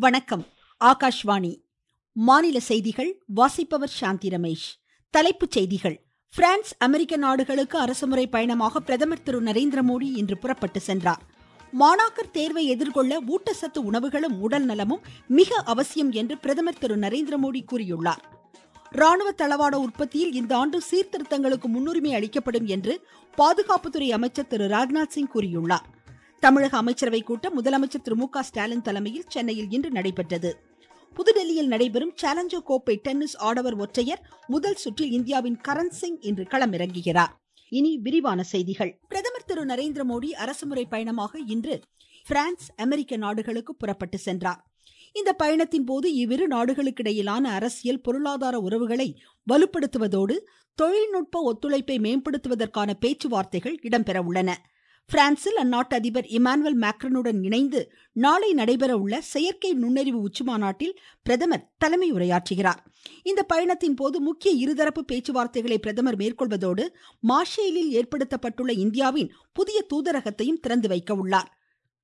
வணக்கம் ஆகாஷ்வாணி மாநில செய்திகள் வாசிப்பவர் சாந்தி ரமேஷ் தலைப்புச் செய்திகள் பிரான்ஸ் அமெரிக்க நாடுகளுக்கு அரசுமுறை பயணமாக பிரதமர் திரு நரேந்திர மோடி இன்று புறப்பட்டு சென்றார் மாணாக்கர் தேர்வை எதிர்கொள்ள ஊட்டச்சத்து உணவுகளும் உடல் நலமும் மிக அவசியம் என்று பிரதமர் திரு நரேந்திர மோடி கூறியுள்ளார் ராணுவ தளவாட உற்பத்தியில் இந்த ஆண்டு சீர்திருத்தங்களுக்கு முன்னுரிமை அளிக்கப்படும் என்று பாதுகாப்புத்துறை அமைச்சர் திரு ராஜ்நாத் சிங் கூறியுள்ளார் தமிழக அமைச்சரவை கூட்டம் முதலமைச்சர் திரு மு க ஸ்டாலின் தலைமையில் சென்னையில் இன்று நடைபெற்றது புதுடெல்லியில் நடைபெறும் சேலஞ்சர் கோப்பை டென்னிஸ் ஆடவர் ஒற்றையர் முதல் சுற்றில் இந்தியாவின் கரண் சிங் இன்று களமிறங்குகிறார் இனி விரிவான செய்திகள் பிரதமர் திரு நரேந்திர மோடி அரசுமுறை பயணமாக இன்று பிரான்ஸ் அமெரிக்க நாடுகளுக்கு புறப்பட்டு சென்றார் இந்த பயணத்தின் போது இவ்விரு நாடுகளுக்கிடையிலான அரசியல் பொருளாதார உறவுகளை வலுப்படுத்துவதோடு தொழில்நுட்ப ஒத்துழைப்பை மேம்படுத்துவதற்கான பேச்சுவார்த்தைகள் இடம்பெற உள்ளன பிரான்சில் அந்நாட்டு அதிபர் இமானுவல் மேக்ரனுடன் இணைந்து நாளை நடைபெற உள்ள செயற்கை நுண்ணறிவு உச்சிமாநாட்டில் பிரதமர் தலைமை உரையாற்றுகிறார் இந்த பயணத்தின் போது முக்கிய இருதரப்பு பேச்சுவார்த்தைகளை பிரதமர் மேற்கொள்வதோடு மார்ஷேலில் ஏற்படுத்தப்பட்டுள்ள இந்தியாவின் புதிய தூதரகத்தையும் திறந்து வைக்க உள்ளார்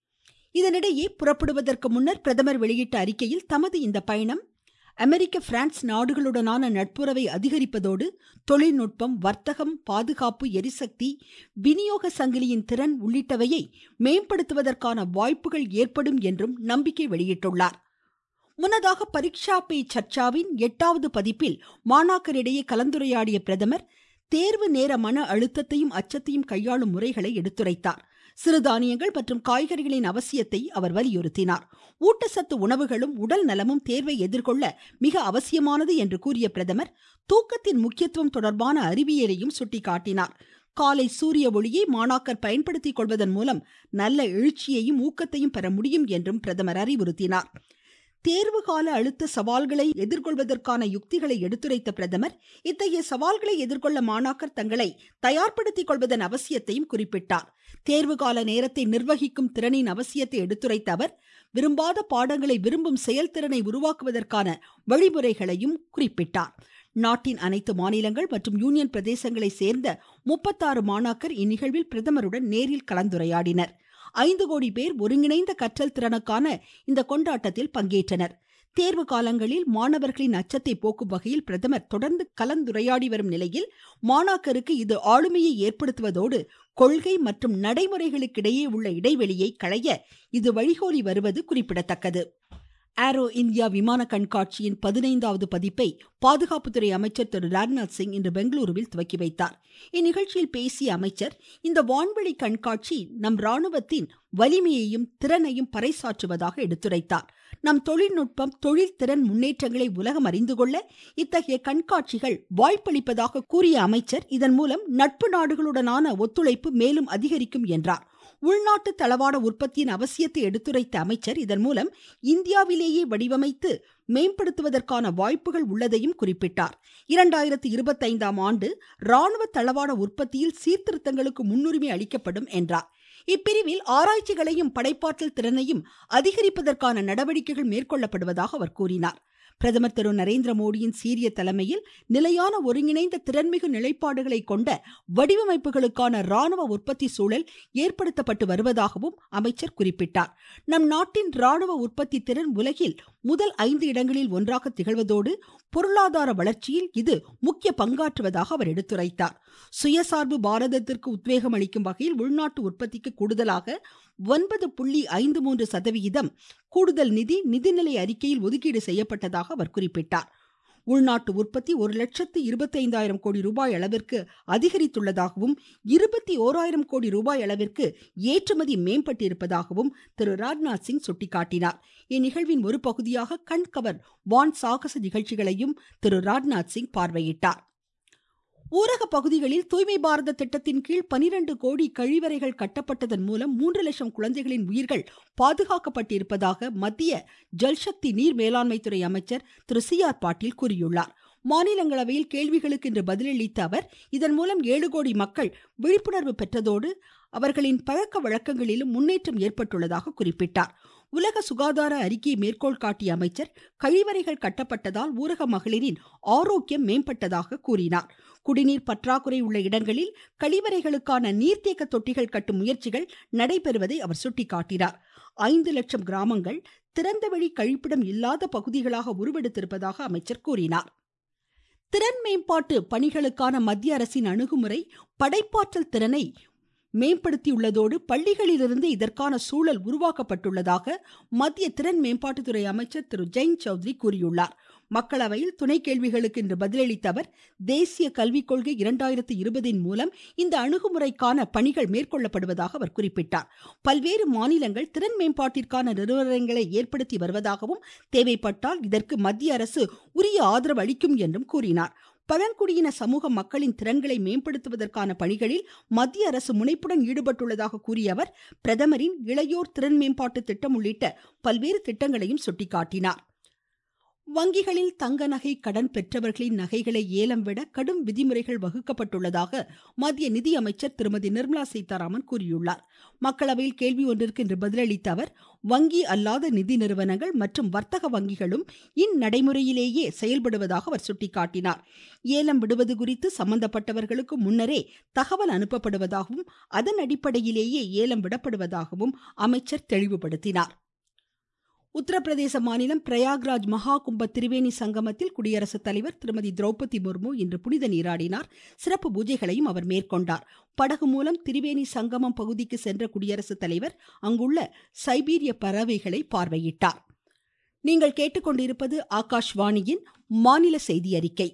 இதனிடையே புறப்படுவதற்கு முன்னர் பிரதமர் வெளியிட்ட அறிக்கையில் தமது இந்த பயணம் அமெரிக்க பிரான்ஸ் நாடுகளுடனான நட்புறவை அதிகரிப்பதோடு தொழில்நுட்பம் வர்த்தகம் பாதுகாப்பு எரிசக்தி விநியோக சங்கிலியின் திறன் உள்ளிட்டவையை மேம்படுத்துவதற்கான வாய்ப்புகள் ஏற்படும் என்றும் நம்பிக்கை வெளியிட்டுள்ளார் முன்னதாக பரீட்சா பே சர்ச்சாவின் எட்டாவது பதிப்பில் மாணாக்கரிடையே கலந்துரையாடிய பிரதமர் தேர்வு நேர மன அழுத்தத்தையும் அச்சத்தையும் கையாளும் முறைகளை எடுத்துரைத்தார் சிறுதானியங்கள் மற்றும் காய்கறிகளின் அவசியத்தை அவர் வலியுறுத்தினார் ஊட்டச்சத்து உணவுகளும் உடல் நலமும் தேர்வை எதிர்கொள்ள மிக அவசியமானது என்று கூறிய பிரதமர் தூக்கத்தின் முக்கியத்துவம் தொடர்பான அறிவியலையும் சுட்டிக்காட்டினார் காலை சூரிய ஒளியை மாணாக்கர் பயன்படுத்திக் கொள்வதன் மூலம் நல்ல எழுச்சியையும் ஊக்கத்தையும் பெற முடியும் என்றும் பிரதமர் அறிவுறுத்தினார் தேர்வு கால அழுத்த சவால்களை எதிர்கொள்வதற்கான யுக்திகளை எடுத்துரைத்த பிரதமர் இத்தகைய சவால்களை எதிர்கொள்ள மாணாக்கர் தங்களை தயார்படுத்திக் கொள்வதன் அவசியத்தையும் குறிப்பிட்டார் தேர்வு கால நேரத்தை நிர்வகிக்கும் திறனின் அவசியத்தை எடுத்துரைத்த அவர் விரும்பாத பாடங்களை விரும்பும் செயல்திறனை உருவாக்குவதற்கான வழிமுறைகளையும் குறிப்பிட்டார் நாட்டின் அனைத்து மாநிலங்கள் மற்றும் யூனியன் பிரதேசங்களை சேர்ந்த முப்பத்தாறு மாணாக்கர் இந்நிகழ்வில் பிரதமருடன் நேரில் கலந்துரையாடினர் ஐந்து கோடி பேர் ஒருங்கிணைந்த கற்றல் திறனுக்கான இந்த கொண்டாட்டத்தில் பங்கேற்றனர் தேர்வு காலங்களில் மாணவர்களின் அச்சத்தை போக்கும் வகையில் பிரதமர் தொடர்ந்து கலந்துரையாடி வரும் நிலையில் மாணாக்கருக்கு இது ஆளுமையை ஏற்படுத்துவதோடு கொள்கை மற்றும் நடைமுறைகளுக்கிடையே உள்ள இடைவெளியை களைய இது வழிகோலி வருவது குறிப்பிடத்தக்கது ஏரோ இந்தியா விமான கண்காட்சியின் பதினைந்தாவது பதிப்பை பாதுகாப்புத்துறை அமைச்சர் திரு ராஜ்நாத் சிங் இன்று பெங்களூருவில் துவக்கி வைத்தார் இந்நிகழ்ச்சியில் பேசிய அமைச்சர் இந்த வான்வெளி கண்காட்சி நம் ராணுவத்தின் வலிமையையும் திறனையும் பறைசாற்றுவதாக எடுத்துரைத்தார் நம் தொழில்நுட்பம் தொழில் திறன் முன்னேற்றங்களை உலகம் அறிந்து கொள்ள இத்தகைய கண்காட்சிகள் வாய்ப்பளிப்பதாக கூறிய அமைச்சர் இதன் மூலம் நட்பு நாடுகளுடனான ஒத்துழைப்பு மேலும் அதிகரிக்கும் என்றார் உள்நாட்டு தளவாட உற்பத்தியின் அவசியத்தை எடுத்துரைத்த அமைச்சர் இதன் மூலம் இந்தியாவிலேயே வடிவமைத்து மேம்படுத்துவதற்கான வாய்ப்புகள் உள்ளதையும் குறிப்பிட்டார் இரண்டாயிரத்தி இருபத்தைந்தாம் ஆண்டு ராணுவ தளவாட உற்பத்தியில் சீர்திருத்தங்களுக்கு முன்னுரிமை அளிக்கப்படும் என்றார் இப்பிரிவில் ஆராய்ச்சிகளையும் படைப்பாற்றல் திறனையும் அதிகரிப்பதற்கான நடவடிக்கைகள் மேற்கொள்ளப்படுவதாக அவர் கூறினார் பிரதமர் திரு நரேந்திர மோடியின் சீரிய தலைமையில் நிலையான ஒருங்கிணைந்த திறன்மிகு நிலைப்பாடுகளை கொண்ட வடிவமைப்புகளுக்கான ராணுவ உற்பத்தி சூழல் ஏற்படுத்தப்பட்டு வருவதாகவும் அமைச்சர் குறிப்பிட்டார் நம் நாட்டின் ராணுவ உற்பத்தி திறன் உலகில் முதல் ஐந்து இடங்களில் ஒன்றாக திகழ்வதோடு பொருளாதார வளர்ச்சியில் இது முக்கிய பங்காற்றுவதாக அவர் எடுத்துரைத்தார் சுயசார்பு பாரதத்திற்கு உத்வேகம் அளிக்கும் வகையில் உள்நாட்டு உற்பத்திக்கு கூடுதலாக ஒன்பது புள்ளி ஐந்து மூன்று சதவிகிதம் கூடுதல் நிதி நிதிநிலை அறிக்கையில் ஒதுக்கீடு செய்யப்பட்டதாக அவர் குறிப்பிட்டார் உள்நாட்டு உற்பத்தி ஒரு லட்சத்து இருபத்தைந்தாயிரம் கோடி ரூபாய் அளவிற்கு அதிகரித்துள்ளதாகவும் இருபத்தி ஓராயிரம் கோடி ரூபாய் அளவிற்கு ஏற்றுமதி மேம்பட்டிருப்பதாகவும் திரு ராஜ்நாத் சிங் சுட்டிக்காட்டினார் இந்நிகழ்வின் ஒரு பகுதியாக கண்கவர் வான் சாகச நிகழ்ச்சிகளையும் திரு ராஜ்நாத் சிங் பார்வையிட்டார் ஊரக பகுதிகளில் தூய்மை பாரத திட்டத்தின் கீழ் பனிரெண்டு கோடி கழிவறைகள் கட்டப்பட்டதன் மூலம் மூன்று லட்சம் குழந்தைகளின் உயிர்கள் பாதுகாக்கப்பட்டிருப்பதாக மத்திய ஜல்சக்தி நீர் மேலாண்மை துறை அமைச்சர் திரு சி ஆர் பாட்டீல் கூறியுள்ளார் மாநிலங்களவையில் கேள்விகளுக்கு இன்று பதிலளித்த அவர் இதன் மூலம் ஏழு கோடி மக்கள் விழிப்புணர்வு பெற்றதோடு அவர்களின் பழக்க வழக்கங்களிலும் முன்னேற்றம் ஏற்பட்டுள்ளதாக குறிப்பிட்டார் உலக சுகாதார அறிக்கையை மேற்கோள் காட்டிய அமைச்சர் கழிவறைகள் கட்டப்பட்டதால் ஊரக மகளிரின் ஆரோக்கியம் மேம்பட்டதாக கூறினார் குடிநீர் பற்றாக்குறை உள்ள இடங்களில் கழிவறைகளுக்கான நீர்த்தேக்க தொட்டிகள் கட்டும் முயற்சிகள் நடைபெறுவதை அவர் சுட்டிக்காட்டினார் ஐந்து லட்சம் கிராமங்கள் திறந்தவெளி கழிப்பிடம் இல்லாத பகுதிகளாக உருவெடுத்திருப்பதாக அமைச்சர் கூறினார் திறன் மேம்பாட்டு பணிகளுக்கான மத்திய அரசின் அணுகுமுறை படைப்பாற்றல் திறனை மேம்படுத்தியுள்ளதோடு பள்ளிகளிலிருந்து இதற்கான சூழல் உருவாக்கப்பட்டுள்ளதாக மத்திய திறன் மேம்பாட்டுத்துறை அமைச்சர் திரு ஜெயின் சௌத்ரி கூறியுள்ளார் மக்களவையில் துணை கேள்விகளுக்கு இன்று பதிலளித்த அவர் தேசிய கல்விக் கொள்கை இரண்டாயிரத்து இருபதின் மூலம் இந்த அணுகுமுறைக்கான பணிகள் மேற்கொள்ளப்படுவதாக அவர் குறிப்பிட்டார் பல்வேறு மாநிலங்கள் திறன் மேம்பாட்டிற்கான நிறுவனங்களை ஏற்படுத்தி வருவதாகவும் தேவைப்பட்டால் இதற்கு மத்திய அரசு உரிய ஆதரவு அளிக்கும் என்றும் கூறினார் பழங்குடியின சமூக மக்களின் திறன்களை மேம்படுத்துவதற்கான பணிகளில் மத்திய அரசு முனைப்புடன் ஈடுபட்டுள்ளதாக கூறிய அவர் பிரதமரின் இளையோர் திறன் மேம்பாட்டு திட்டம் உள்ளிட்ட பல்வேறு திட்டங்களையும் சுட்டிக்காட்டினார் வங்கிகளில் தங்க நகை கடன் பெற்றவர்களின் நகைகளை ஏலம் விட கடும் விதிமுறைகள் வகுக்கப்பட்டுள்ளதாக மத்திய நிதியமைச்சர் திருமதி நிர்மலா சீதாராமன் கூறியுள்ளார் மக்களவையில் கேள்வி ஒன்றிற்கு இன்று பதிலளித்த அவர் வங்கி அல்லாத நிதி நிறுவனங்கள் மற்றும் வர்த்தக வங்கிகளும் இந்நடைமுறையிலேயே செயல்படுவதாக அவர் சுட்டிக்காட்டினார் ஏலம் விடுவது குறித்து சம்பந்தப்பட்டவர்களுக்கு முன்னரே தகவல் அனுப்பப்படுவதாகவும் அதன் அடிப்படையிலேயே ஏலம் விடப்படுவதாகவும் அமைச்சர் தெளிவுபடுத்தினார் உத்தரப்பிரதேச மாநிலம் பிரயாக்ராஜ் மகா கும்ப திரிவேணி சங்கமத்தில் குடியரசுத் தலைவர் திருமதி திரௌபதி முர்மு இன்று புனித நீராடினார் சிறப்பு பூஜைகளையும் அவர் மேற்கொண்டார் படகு மூலம் திரிவேணி சங்கமம் பகுதிக்கு சென்ற குடியரசுத் தலைவர் அங்குள்ள சைபீரிய பறவைகளை பார்வையிட்டார் நீங்கள் கேட்டுக்கொண்டிருப்பது ஆகாஷ்வாணியின் மாநில செய்தி அறிக்கை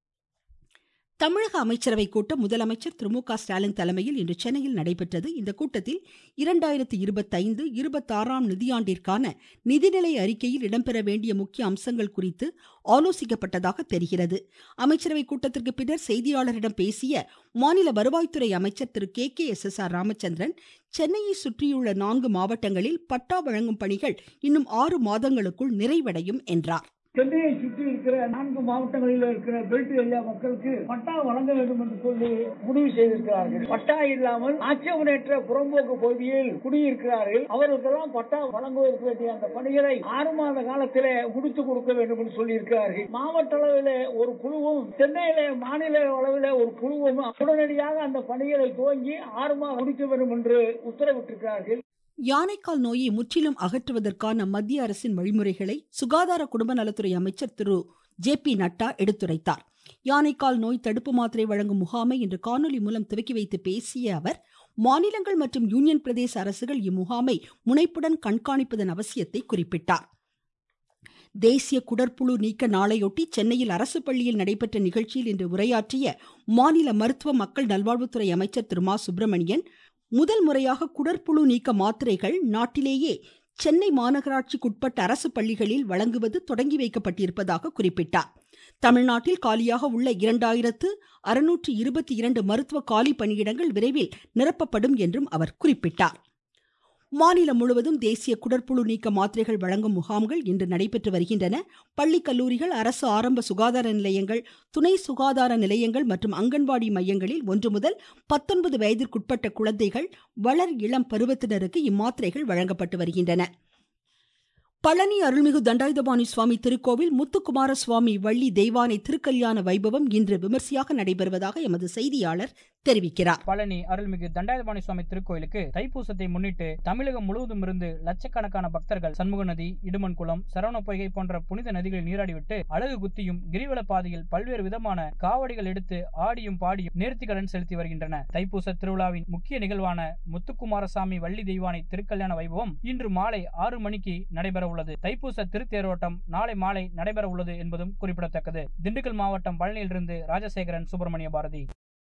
தமிழக அமைச்சரவை கூட்டம் முதலமைச்சர் திரு மு க ஸ்டாலின் தலைமையில் இன்று சென்னையில் நடைபெற்றது இந்த கூட்டத்தில் இரண்டாயிரத்தி இருபத்தைந்து இருபத்தாறாம் நிதியாண்டிற்கான நிதிநிலை அறிக்கையில் இடம்பெற வேண்டிய முக்கிய அம்சங்கள் குறித்து ஆலோசிக்கப்பட்டதாக தெரிகிறது அமைச்சரவை கூட்டத்திற்கு பின்னர் செய்தியாளரிடம் பேசிய மாநில வருவாய்த்துறை அமைச்சர் Thiru K K S S R Ramachandran சென்னையை சுற்றியுள்ள நான்கு மாவட்டங்களில் பட்டா வழங்கும் பணிகள் இன்னும் ஆறு மாதங்களுக்குள் நிறைவடையும் என்றார் சென்னையை சுற்றி இருக்கிற நான்கு மாவட்டங்களில் இருக்கிற பெல்ட் ஏரியா மக்களுக்கு பட்டா வழங்க வேண்டும் என்று சொல்லி முடிவு செய்திருக்கிறார்கள் பட்டா இல்லாமல் ஆட்சேபனையற்ற புறம்போக்கு பகுதியில் குடியிருக்கிறார்கள் அவர்களுக்கெல்லாம் பட்டா வழங்குவதற்கு வேண்டிய அந்த பணிகளை ஆறு மாத காலத்திலே முடித்து கொடுக்க வேண்டும் என்று சொல்லி இருக்கிறார்கள் மாவட்ட அளவில் ஒரு குழுவும் சென்னையில மாநில அளவில் ஒரு குழுவும் உடனடியாக அந்த பணிகளை துவங்கி ஆறு மாதம் முடிக்க வேண்டும் என்று உத்தரவிட்டிருக்கிறார்கள் யானைக்கால் நோயை முற்றிலும் அகற்றுவதற்கான மத்திய அரசின் வழிமுறைகளை சுகாதார குடும்ப நலத்துறை அமைச்சர் திரு ஜே பி நட்டா எடுத்துரைத்தார் யானைக்கால் நோய் தடுப்பு மாத்திரை வழங்கும் முகாமை இன்று காணொலி மூலம் துவக்கி வைத்து பேசிய அவர் மாநிலங்கள் மற்றும் யூனியன் பிரதேச அரசுகள் இம்முகாமை முனைப்புடன் கண்காணிப்பதன் அவசியத்தை குறிப்பிட்டார் தேசிய குடற்புழு நீக்க நாளையொட்டி சென்னையில் அரசு பள்ளியில் நடைபெற்ற நிகழ்ச்சியில் இன்று உரையாற்றிய மாநில மருத்துவ மக்கள் நல்வாழ்வுத்துறை அமைச்சர் திரு மா சுப்பிரமணியன் முதல் முறையாக குடற்புழு நீக்க மாத்திரைகள் நாட்டிலேயே சென்னை மாநகராட்சிக்குட்பட்ட அரசு பள்ளிகளில் வழங்குவது தொடங்கி வைக்கப்பட்டிருப்பதாக குறிப்பிட்டார் தமிழ்நாட்டில் காலியாக உள்ள இரண்டாயிரத்து அறுநூற்று இருபத்தி இரண்டு மருத்துவ காலி பணியிடங்கள் விரைவில் நிரப்பப்படும் என்றும் அவர் குறிப்பிட்டார் மாநிலம் முழுவதும் தேசிய குடற்புழு நீக்க மாத்திரைகள் வழங்கும் முகாம்கள் இன்று நடைபெற்று வருகின்றன பள்ளி கல்லூரிகள் அரசு ஆரம்ப சுகாதார நிலையங்கள் துணை சுகாதார நிலையங்கள் மற்றும் அங்கன்வாடி மையங்களில் ஒன்று முதல் பத்தொன்பது வயதிற்குட்பட்ட குழந்தைகள் வளர் இளம் பருவத்தினருக்கு இம்மாத்திரைகள் வழங்கப்பட்டு வருகின்றன பழனி அருள்மிகு தண்டாயுதபாணி சுவாமி திருக்கோவில் முத்துக்குமார சுவாமி வள்ளி தெய்வானை திருக்கல்யாண வைபவம் இன்று விமர்சையாக நடைபெறுவதாக எமது செய்தியாளர் தெரிவிக்கிறார் பழனி அருள்மிகு தண்டாயுதபாணி சுவாமி திருக்கோயிலுக்கு தைப்பூசத்தை முன்னிட்டு தமிழகம் முழுவதும் இருந்து லட்சக்கணக்கான பக்தர்கள் சண்முக நதி இடுமன் குளம் சரவண பொய்கை போன்ற புனித நதிகளில் நீராடிவிட்டு அழகு குத்தியும் கிரிவல பாதையில் பல்வேறு விதமான காவடிகள் எடுத்து ஆடியும் பாடியும் நேர்த்திக்கடன் செலுத்தி வருகின்றன தைப்பூச திருவிழாவின் முக்கிய நிகழ்வான முத்துக்குமாரசாமி வள்ளி தெய்வானை திருக்கல்யாண வைபவம் இன்று மாலை ஆறு மணிக்கு நடைபெற உள்ளது தைப்பூச திருத்தேரோட்டம் நாளை மாலை நடைபெற உள்ளது என்பதும் குறிப்பிடத்தக்கது திண்டுக்கல் மாவட்டம் பழனியிலிருந்து ராஜசேகரன் சுப்பிரமணிய பாரதி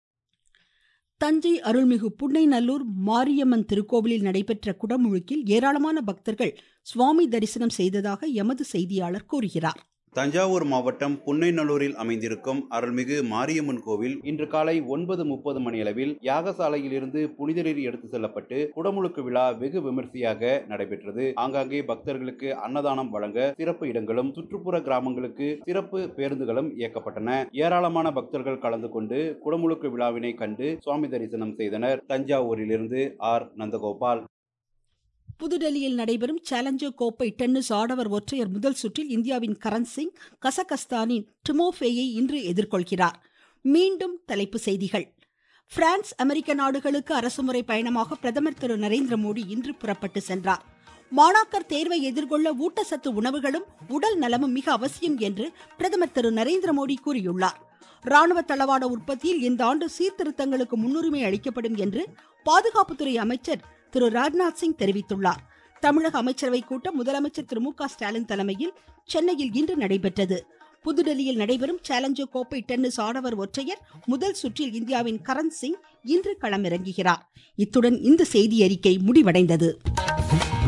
தஞ்சை அருள்மிகு புன்னைநல்லூர் மாரியம்மன் திருக்கோவிலில் நடைபெற்ற குடமுழுக்கில் ஏராளமான பக்தர்கள் சுவாமி தரிசனம் செய்ததாக எமது செய்தியாளர் கூறுகிறார் தஞ்சாவூர் மாவட்டம் புன்னைநல்லூரில் அமைந்திருக்கும் அருள்மிகு மாரியம்மன் கோவில் இன்று காலை ஒன்பது முப்பது மணியளவில் யாகசாலையில் இருந்து புனித நீர் எடுத்து செல்லப்பட்டு குடமுழுக்கு விழா வெகு விமர்சையாக நடைபெற்றது ஆங்காங்கே பக்தர்களுக்கு அன்னதானம் வழங்க சிறப்பு இடங்களும் சுற்றுப்புற கிராமங்களுக்கு சிறப்பு பேருந்துகளும் இயக்கப்பட்டன ஏராளமான பக்தர்கள் கலந்து கொண்டு குடமுழுக்கு விழாவினை கண்டு சுவாமி தரிசனம் செய்தனர் தஞ்சாவூரிலிருந்து ஆர் நந்தகோபால் புதுடெல்லியில் நடைபெறும் சேலஞ்சர் கோப்பை டென்னிஸ் ஆடவர் ஒற்றையர் முதல் சுற்றில் இந்தியாவின் கரண் சிங் கசகஸ்தானின் டிமோஃபேயை இன்று எதிர்கொள்கிறார் மீண்டும் தலைப்பு செய்திகள் பிரான்ஸ் அமெரிக்க நாடுகளுக்கு அரசுமுறை பயணமாக பிரதமர் திரு நரேந்திர மோடி இன்று புறப்பட்டு சென்றார் மாணாக்கர் தேர்வை எதிர்கொள்ள ஊட்டச்சத்து உணவுகளும் உடல் நலமும் மிக அவசியம் என்று பிரதமர் திரு நரேந்திர மோடி கூறியுள்ளார் ராணுவ தளவாட உற்பத்தியில் இந்த ஆண்டு சீர்திருத்தங்களுக்கு முன்னுரிமை அளிக்கப்படும் என்று பாதுகாப்புத்துறை அமைச்சர் திரு ராஜ்நாத் சிங் தெரிவித்துள்ளார் தமிழக அமைச்சரவை கூட்டம் முதலமைச்சர் திரு மு க ஸ்டாலின் தலைமையில் சென்னையில் இன்று நடைபெற்றது புதுடெல்லியில் நடைபெறும் சேலஞ்சர் கோப்பை டென்னிஸ் ஆடவர் ஒற்றையர் முதல் சுற்றில் இந்தியாவின் கரண் சிங் இன்று களமிறங்குகிறார் இத்துடன் இந்த செய்தி அறிக்கை முடிவடைந்தது